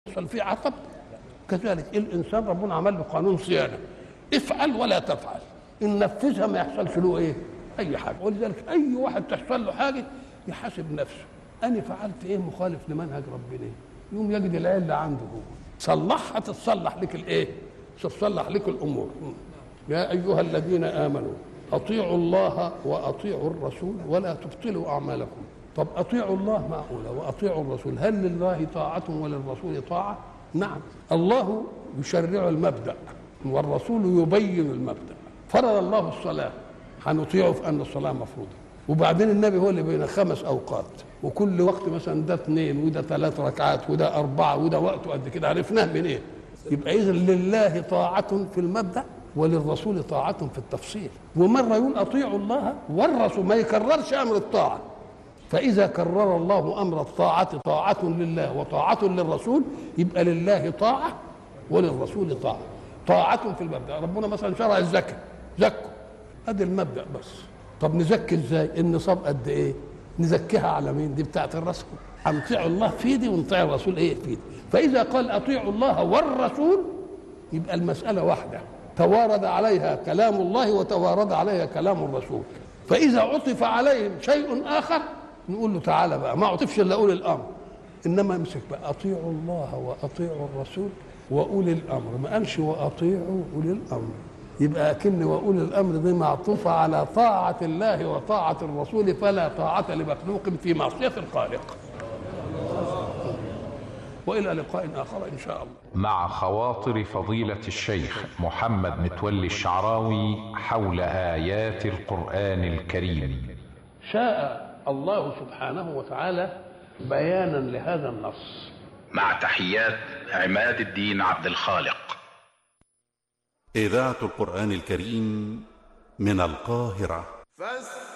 يحصل فيه عطب كذلك الانسان ربنا عمل له قانون صيانه افعل ولا تفعل ان نفذها ما يحصلش له ايه اي حاجه ولذلك اي واحد تحصل له حاجه يحاسب نفسه انا فعلت ايه مخالف لمنهج ربنا يوم يجد العله عنده هو صلحها تتصلح لك الايه تتصلح لك الامور يا ايها الذين امنوا اطيعوا الله واطيعوا الرسول ولا تبطلوا اعمالكم طب اطيعوا الله معقوله واطيعوا الرسول هل لله طاعه وللرسول طاعه نعم الله يشرع المبدا والرسول يبين المبدا فرض الله الصلاه هنطيعه في ان الصلاه مفروضه وبعدين النبي هو اللي بين خمس اوقات وكل وقت مثلا ده اثنين وده ثلاث ركعات وده اربعه وده وقته قد كده عرفناه من ايه؟ يبقى اذا لله طاعه في المبدا وللرسول طاعه في التفصيل ومره يقول اطيعوا الله والرسول ما يكررش امر الطاعه فإذا كرر الله أمر الطاعة طاعة لله وطاعة للرسول يبقى لله طاعة وللرسول طاعة طاعة في المبدأ ربنا مثلا شرع الزكاة زكوا ادي المبدأ بس طب نزكي ازاي النصاب قد ايه نزكيها على مين دي بتاعت الرسول هنطيع الله في دي ونطيع الرسول ايه في دي فإذا قال أطيعوا الله والرسول يبقى المسألة واحدة توارد عليها كلام الله وتوارد عليها كلام الرسول فإذا عطف عليهم شيء آخر نقول له تعالى بقى ما عطفش الا اولي الامر انما امسك بقى اطيعوا الله واطيعوا الرسول واولي الامر ما قالش واطيعوا اولي الامر يبقى اكن واولي الامر دي معطوفه على طاعه الله وطاعه الرسول فلا طاعه لمخلوق في معصيه الخالق والى لقاء اخر ان شاء الله مع خواطر فضيلة الشيخ محمد متولي الشعراوي حول آيات القرآن الكريم شاء الله سبحانه وتعالى بيانا لهذا النص مع تحيات عماد الدين عبد الخالق إذاعة القرآن الكريم من القاهرة فاستمعوا